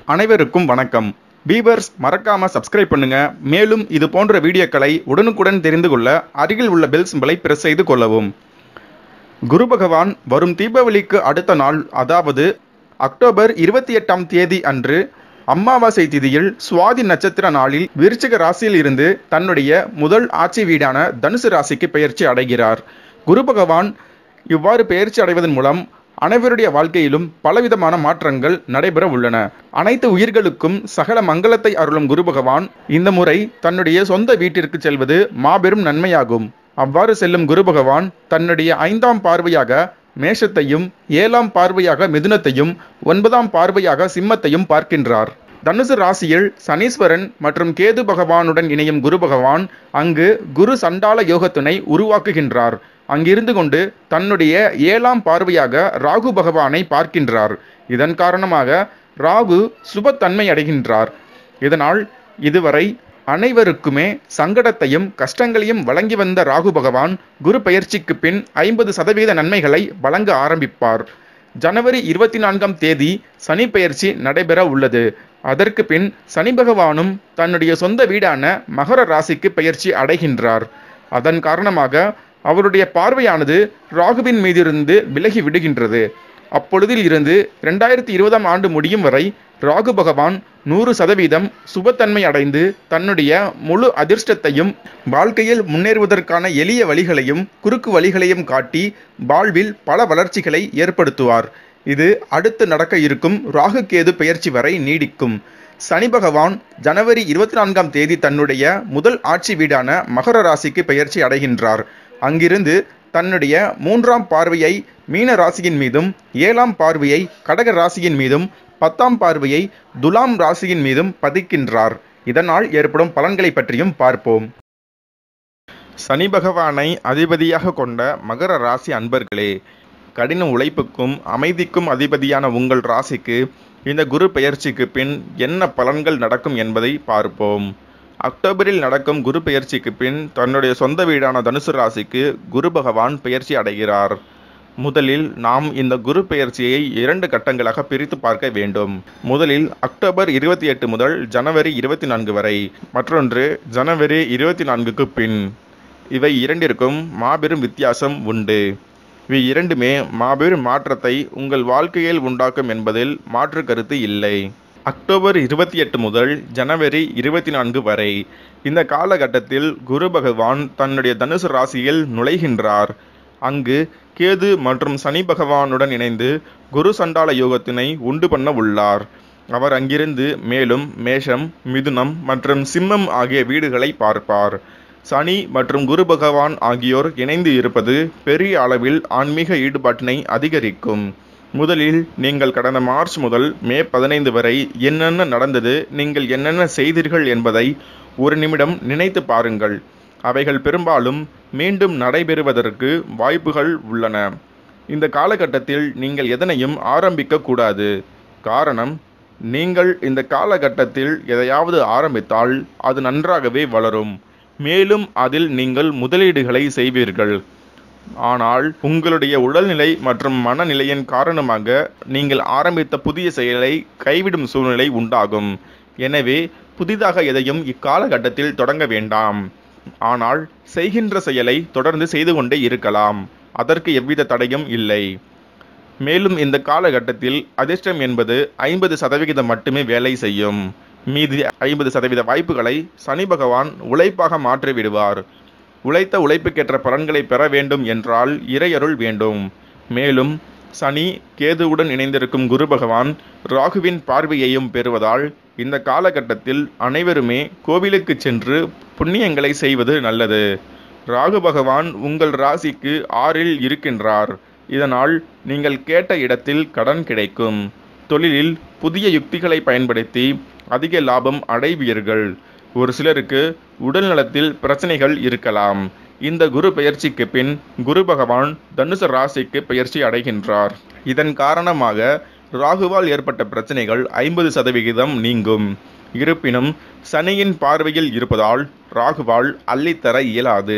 அனைவருக்கும் வணக்கம் பீவர்ஸ் மறக்காம சப்ஸ்கிரைப் பண்ணுங்க மேலும் இது போன்ற வீடியோக்களை உடனுக்குடன் தெரிந்து கொள்ள அருகில் உள்ள பெல் சிம்பலை பிரஸ் செய்து கொள்ளவும் குரு பகவான் வரும் தீபாவளிக்கு அடுத்த நாள் அதாவது அக்டோபர் இருபத்தி எட்டாம் தேதி அன்று அமாவாசை திதியில் சுவாதி நட்சத்திர நாளில் விருச்சிக ராசியில் இருந்து தன்னுடைய முதல் ஆட்சி வீடான தனுசு ராசிக்கு பெயர்ச்சி அடைகிறார் குரு பகவான் இவ்வாறு பெயர்ச்சி அடைவதன் மூலம் அனைவருடைய வாழ்க்கையிலும் பலவிதமான மாற்றங்கள் நடைபெற உள்ளன அனைத்து உயிர்களுக்கும் சகல மங்களத்தை அருளும் குரு பகவான் இந்த முறை தன்னுடைய சொந்த வீட்டிற்கு செல்வது மாபெரும் நன்மையாகும் அவ்வாறு செல்லும் குரு பகவான் தன்னுடைய ஐந்தாம் பார்வையாக மேஷத்தையும் ஏழாம் பார்வையாக மிதுனத்தையும் ஒன்பதாம் பார்வையாக சிம்மத்தையும் பார்க்கின்றார் தனுசு ராசியில் சனீஸ்வரன் மற்றும் கேது பகவானுடன் இணையும் குரு பகவான் அங்கு குரு சண்டால யோகத்தினை உருவாக்குகின்றார் அங்கிருந்து கொண்டு தன்னுடைய ஏழாம் பார்வையாக ராகு பகவானை பார்க்கின்றார் இதன் காரணமாக ராகு சுபத்தன்மை அடைகின்றார் இதனால் இதுவரை அனைவருக்குமே சங்கடத்தையும் கஷ்டங்களையும் வழங்கி வந்த ராகு பகவான் குரு பெயர்ச்சிக்கு பின் ஐம்பது சதவீத நன்மைகளை வழங்க ஆரம்பிப்பார் ஜனவரி இருபத்தி நான்காம் தேதி சனி பெயர்ச்சி நடைபெற உள்ளது அதற்கு பின் சனி பகவானும் தன்னுடைய சொந்த வீடான மகர ராசிக்கு பெயர்ச்சி அடைகின்றார் அதன் காரணமாக அவருடைய பார்வையானது ராகுவின் மீதிருந்து விலகி விடுகின்றது அப்பொழுதில் இருந்து இரண்டாயிரத்தி இருபதாம் ஆண்டு முடியும் வரை ராகு பகவான் நூறு சதவீதம் சுபத்தன்மை அடைந்து தன்னுடைய முழு அதிர்ஷ்டத்தையும் வாழ்க்கையில் முன்னேறுவதற்கான எளிய வழிகளையும் குறுக்கு வழிகளையும் காட்டி வாழ்வில் பல வளர்ச்சிகளை ஏற்படுத்துவார் இது அடுத்து நடக்க இருக்கும் ராகு கேது பெயர்ச்சி வரை நீடிக்கும் சனி பகவான் ஜனவரி இருபத்தி நான்காம் தேதி தன்னுடைய முதல் ஆட்சி வீடான மகர ராசிக்கு பெயர்ச்சி அடைகின்றார் அங்கிருந்து தன்னுடைய மூன்றாம் பார்வையை மீன ராசியின் மீதும் ஏழாம் பார்வையை கடக ராசியின் மீதும் பத்தாம் பார்வையை துலாம் ராசியின் மீதும் பதிக்கின்றார் இதனால் ஏற்படும் பலன்களை பற்றியும் பார்ப்போம் சனி பகவானை அதிபதியாக கொண்ட மகர ராசி அன்பர்களே கடின உழைப்புக்கும் அமைதிக்கும் அதிபதியான உங்கள் ராசிக்கு இந்த குரு பெயர்ச்சிக்கு பின் என்ன பலன்கள் நடக்கும் என்பதை பார்ப்போம் அக்டோபரில் நடக்கும் குரு பெயர்ச்சிக்கு பின் தன்னுடைய சொந்த வீடான தனுசு ராசிக்கு குரு பகவான் பெயர்ச்சி அடைகிறார் முதலில் நாம் இந்த குரு பெயர்ச்சியை இரண்டு கட்டங்களாக பிரித்து பார்க்க வேண்டும் முதலில் அக்டோபர் இருபத்தி எட்டு முதல் ஜனவரி இருபத்தி நான்கு வரை மற்றொன்று ஜனவரி இருபத்தி நான்குக்கு பின் இவை இரண்டிற்கும் மாபெரும் வித்தியாசம் உண்டு இவை இரண்டுமே மாபெரும் மாற்றத்தை உங்கள் வாழ்க்கையில் உண்டாக்கும் என்பதில் மாற்று கருத்து இல்லை அக்டோபர் இருபத்தி எட்டு முதல் ஜனவரி இருபத்தி நான்கு வரை இந்த காலகட்டத்தில் குரு பகவான் தன்னுடைய தனுசு ராசியில் நுழைகின்றார் அங்கு கேது மற்றும் சனி பகவானுடன் இணைந்து குரு சண்டால யோகத்தினை உண்டு பண்ண உள்ளார் அவர் அங்கிருந்து மேலும் மேஷம் மிதுனம் மற்றும் சிம்மம் ஆகிய வீடுகளை பார்ப்பார் சனி மற்றும் குரு பகவான் ஆகியோர் இணைந்து இருப்பது பெரிய அளவில் ஆன்மீக ஈடுபாட்டினை அதிகரிக்கும் முதலில் நீங்கள் கடந்த மார்ச் முதல் மே பதினைந்து வரை என்னென்ன நடந்தது நீங்கள் என்னென்ன செய்தீர்கள் என்பதை ஒரு நிமிடம் நினைத்து பாருங்கள் அவைகள் பெரும்பாலும் மீண்டும் நடைபெறுவதற்கு வாய்ப்புகள் உள்ளன இந்த காலகட்டத்தில் நீங்கள் எதனையும் ஆரம்பிக்க கூடாது காரணம் நீங்கள் இந்த காலகட்டத்தில் எதையாவது ஆரம்பித்தால் அது நன்றாகவே வளரும் மேலும் அதில் நீங்கள் முதலீடுகளை செய்வீர்கள் ஆனால் உங்களுடைய உடல்நிலை மற்றும் மனநிலையின் காரணமாக நீங்கள் ஆரம்பித்த புதிய செயலை கைவிடும் சூழ்நிலை உண்டாகும் எனவே புதிதாக எதையும் இக்காலகட்டத்தில் தொடங்க வேண்டாம் ஆனால் செய்கின்ற செயலை தொடர்ந்து செய்து கொண்டே இருக்கலாம் அதற்கு எவ்வித தடையும் இல்லை மேலும் இந்த காலகட்டத்தில் அதிர்ஷ்டம் என்பது ஐம்பது சதவிகிதம் மட்டுமே வேலை செய்யும் மீதி ஐம்பது சதவீத வாய்ப்புகளை சனி பகவான் உழைப்பாக மாற்றி விடுவார் உழைத்த உழைப்புக்கேற்ற பலன்களை பெற வேண்டும் என்றால் இறையருள் வேண்டும் மேலும் சனி கேதுவுடன் இணைந்திருக்கும் குரு பகவான் ராகுவின் பார்வையையும் பெறுவதால் இந்த காலகட்டத்தில் அனைவருமே கோவிலுக்கு சென்று புண்ணியங்களை செய்வது நல்லது ராகு பகவான் உங்கள் ராசிக்கு ஆறில் இருக்கின்றார் இதனால் நீங்கள் கேட்ட இடத்தில் கடன் கிடைக்கும் தொழிலில் புதிய யுக்திகளை பயன்படுத்தி அதிக லாபம் அடைவீர்கள் ஒரு சிலருக்கு உடல் நலத்தில் பிரச்சனைகள் இருக்கலாம் இந்த குரு பெயர்ச்சிக்கு பின் குரு பகவான் தனுசு ராசிக்கு பெயர்ச்சி அடைகின்றார் இதன் காரணமாக ராகுவால் ஏற்பட்ட பிரச்சனைகள் ஐம்பது சதவிகிதம் நீங்கும் இருப்பினும் சனியின் பார்வையில் இருப்பதால் ராகுவால் அள்ளித்தர இயலாது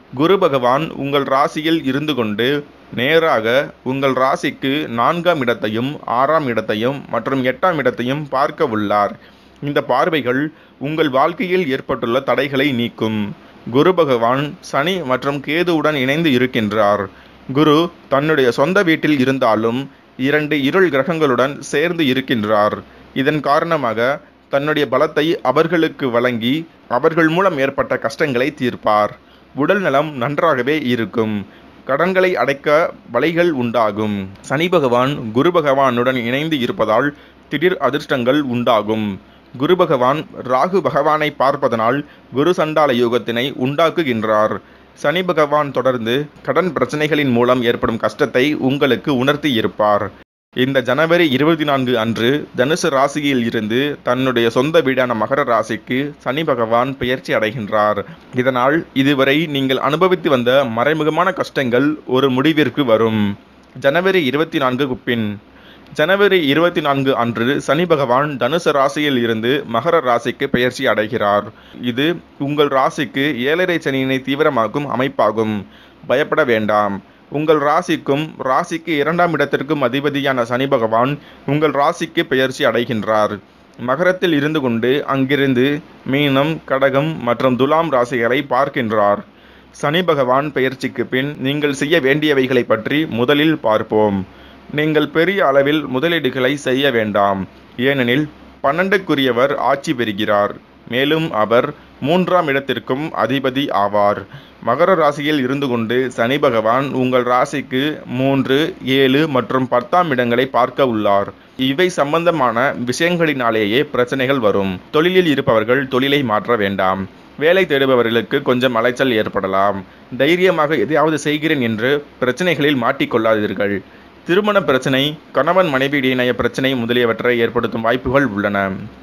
குரு பகவான் உங்கள் ராசியில் இருந்து கொண்டு நேராக உங்கள் ராசிக்கு நான்காம் இடத்தையும் ஆறாம் இடத்தையும் மற்றும் எட்டாம் இடத்தையும் பார்க்க உள்ளார் இந்த பார்வைகள் உங்கள் வாழ்க்கையில் ஏற்பட்டுள்ள தடைகளை நீக்கும் குரு பகவான் சனி மற்றும் கேதுவுடன் இணைந்து இருக்கின்றார் குரு தன்னுடைய சொந்த வீட்டில் இருந்தாலும் இரண்டு இருள் கிரகங்களுடன் சேர்ந்து இருக்கின்றார் இதன் காரணமாக தன்னுடைய பலத்தை அவர்களுக்கு வழங்கி அவர்கள் மூலம் ஏற்பட்ட கஷ்டங்களை தீர்ப்பார் உடல் நலம் நன்றாகவே இருக்கும் கடன்களை அடைக்க வலைகள் உண்டாகும் சனி பகவான் குரு பகவானுடன் இணைந்து இருப்பதால் திடீர் அதிர்ஷ்டங்கள் உண்டாகும் குரு பகவான் ராகு பகவானை பார்ப்பதனால் குரு சண்டால யோகத்தினை உண்டாக்குகின்றார் சனி பகவான் தொடர்ந்து கடன் பிரச்சனைகளின் மூலம் ஏற்படும் கஷ்டத்தை உங்களுக்கு உணர்த்தி இருப்பார் இந்த ஜனவரி இருபத்தி நான்கு அன்று தனுசு ராசியில் இருந்து தன்னுடைய சொந்த வீடான மகர ராசிக்கு சனி பகவான் பெயர்ச்சி அடைகின்றார் இதனால் இதுவரை நீங்கள் அனுபவித்து வந்த மறைமுகமான கஷ்டங்கள் ஒரு முடிவிற்கு வரும் ஜனவரி இருபத்தி நான்கு பின் ஜனவரி இருபத்தி நான்கு அன்று சனி பகவான் தனுசு ராசியில் இருந்து மகர ராசிக்கு பெயர்ச்சி அடைகிறார் இது உங்கள் ராசிக்கு ஏழரை சனியினை தீவிரமாக்கும் அமைப்பாகும் பயப்பட வேண்டாம் உங்கள் ராசிக்கும் ராசிக்கு இரண்டாம் இடத்திற்கும் அதிபதியான சனி பகவான் உங்கள் ராசிக்கு பெயர்ச்சி அடைகின்றார் மகரத்தில் இருந்து கொண்டு அங்கிருந்து மீனம் கடகம் மற்றும் துலாம் ராசிகளை பார்க்கின்றார் சனி பகவான் பெயர்ச்சிக்கு பின் நீங்கள் செய்ய வேண்டியவைகளை பற்றி முதலில் பார்ப்போம் நீங்கள் பெரிய அளவில் முதலீடுகளை செய்ய வேண்டாம் ஏனெனில் பன்னெண்டுக்குரியவர் ஆட்சி பெறுகிறார் மேலும் அவர் மூன்றாம் இடத்திற்கும் அதிபதி ஆவார் மகர ராசியில் இருந்து கொண்டு சனி பகவான் உங்கள் ராசிக்கு மூன்று ஏழு மற்றும் பத்தாம் இடங்களை பார்க்க உள்ளார் இவை சம்பந்தமான விஷயங்களினாலேயே பிரச்சனைகள் வரும் தொழிலில் இருப்பவர்கள் தொழிலை மாற்ற வேண்டாம் வேலை தேடுபவர்களுக்கு கொஞ்சம் அலைச்சல் ஏற்படலாம் தைரியமாக எதையாவது செய்கிறேன் என்று பிரச்சனைகளில் மாட்டிக்கொள்ளாதீர்கள் திருமண பிரச்சனை கணவன் மனைவி இடையினைய பிரச்சனை முதலியவற்றை ஏற்படுத்தும் வாய்ப்புகள் உள்ளன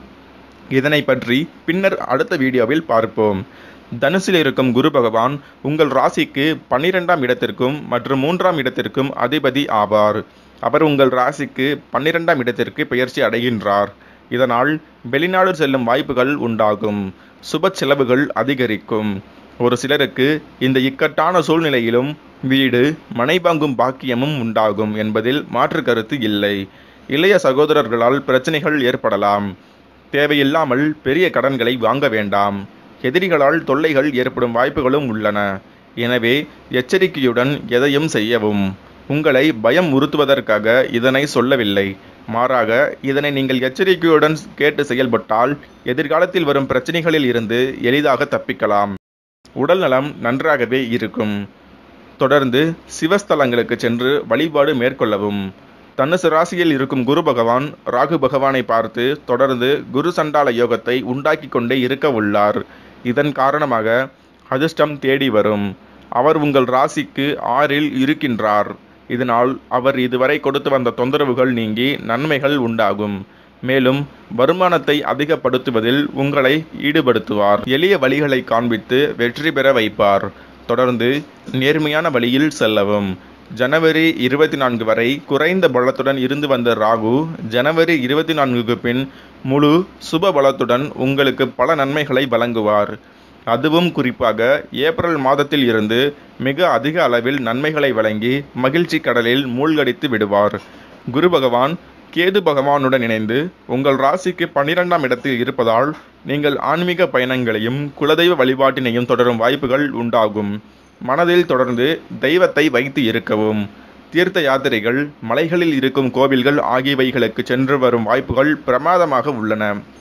இதனை பற்றி பின்னர் அடுத்த வீடியோவில் பார்ப்போம் தனுசில் இருக்கும் குரு பகவான் உங்கள் ராசிக்கு பன்னிரெண்டாம் இடத்திற்கும் மற்றும் மூன்றாம் இடத்திற்கும் அதிபதி ஆவார் அவர் உங்கள் ராசிக்கு பன்னிரெண்டாம் இடத்திற்கு பெயர்ச்சி அடைகின்றார் இதனால் வெளிநாடு செல்லும் வாய்ப்புகள் உண்டாகும் சுப செலவுகள் அதிகரிக்கும் ஒரு சிலருக்கு இந்த இக்கட்டான சூழ்நிலையிலும் வீடு மனை வாங்கும் பாக்கியமும் உண்டாகும் என்பதில் மாற்று கருத்து இல்லை இளைய சகோதரர்களால் பிரச்சனைகள் ஏற்படலாம் தேவையில்லாமல் பெரிய கடன்களை வாங்க வேண்டாம் எதிரிகளால் தொல்லைகள் ஏற்படும் வாய்ப்புகளும் உள்ளன எனவே எச்சரிக்கையுடன் எதையும் செய்யவும் உங்களை பயம் உறுத்துவதற்காக இதனை சொல்லவில்லை மாறாக இதனை நீங்கள் எச்சரிக்கையுடன் கேட்டு செயல்பட்டால் எதிர்காலத்தில் வரும் பிரச்சனைகளில் இருந்து எளிதாக தப்பிக்கலாம் உடல் நலம் நன்றாகவே இருக்கும் தொடர்ந்து சிவஸ்தலங்களுக்கு சென்று வழிபாடு மேற்கொள்ளவும் தனுசு ராசியில் இருக்கும் குரு பகவான் ராகு பகவானை பார்த்து தொடர்ந்து குரு சண்டால யோகத்தை உண்டாக்கி கொண்டே இருக்க உள்ளார் இதன் காரணமாக அதிர்ஷ்டம் தேடி வரும் அவர் உங்கள் ராசிக்கு ஆறில் இருக்கின்றார் இதனால் அவர் இதுவரை கொடுத்து வந்த தொந்தரவுகள் நீங்கி நன்மைகள் உண்டாகும் மேலும் வருமானத்தை அதிகப்படுத்துவதில் உங்களை ஈடுபடுத்துவார் எளிய வழிகளை காண்பித்து வெற்றி பெற வைப்பார் தொடர்ந்து நேர்மையான வழியில் செல்லவும் ஜனவரி இருபத்தி நான்கு வரை குறைந்த பலத்துடன் இருந்து வந்த ராகு ஜனவரி இருபத்தி நான்குக்கு பின் முழு சுப பலத்துடன் உங்களுக்கு பல நன்மைகளை வழங்குவார் அதுவும் குறிப்பாக ஏப்ரல் மாதத்தில் இருந்து மிக அதிக அளவில் நன்மைகளை வழங்கி மகிழ்ச்சி கடலில் மூழ்கடித்து விடுவார் குரு பகவான் கேது பகவானுடன் இணைந்து உங்கள் ராசிக்கு பன்னிரெண்டாம் இடத்தில் இருப்பதால் நீங்கள் ஆன்மீக பயணங்களையும் குலதெய்வ வழிபாட்டினையும் தொடரும் வாய்ப்புகள் உண்டாகும் மனதில் தொடர்ந்து தெய்வத்தை வைத்து இருக்கவும் தீர்த்த யாத்திரைகள் மலைகளில் இருக்கும் கோவில்கள் ஆகியவைகளுக்கு சென்று வரும் வாய்ப்புகள் பிரமாதமாக உள்ளன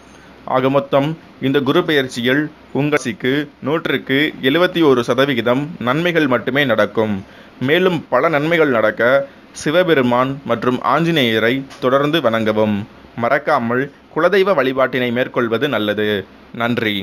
ஆக மொத்தம் இந்த குரு பெயர்ச்சியில் உங்கசிக்கு நூற்றுக்கு எழுபத்தி ஒரு சதவிகிதம் நன்மைகள் மட்டுமே நடக்கும் மேலும் பல நன்மைகள் நடக்க சிவபெருமான் மற்றும் ஆஞ்சநேயரை தொடர்ந்து வணங்கவும் மறக்காமல் குலதெய்வ வழிபாட்டினை மேற்கொள்வது நல்லது நன்றி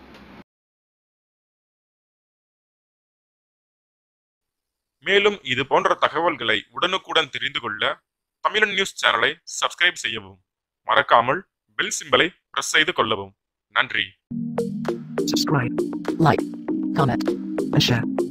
மேலும் இது போன்ற தகவல்களை உடனுக்குடன் தெரிந்து கொள்ள தமிழன் நியூஸ் சேனலை சப்ஸ்கிரைப் செய்யவும் மறக்காமல் பெல் சிம்பலை பிரஸ் செய்து கொள்ளவும் நன்றி subscribe, like, comment, and share.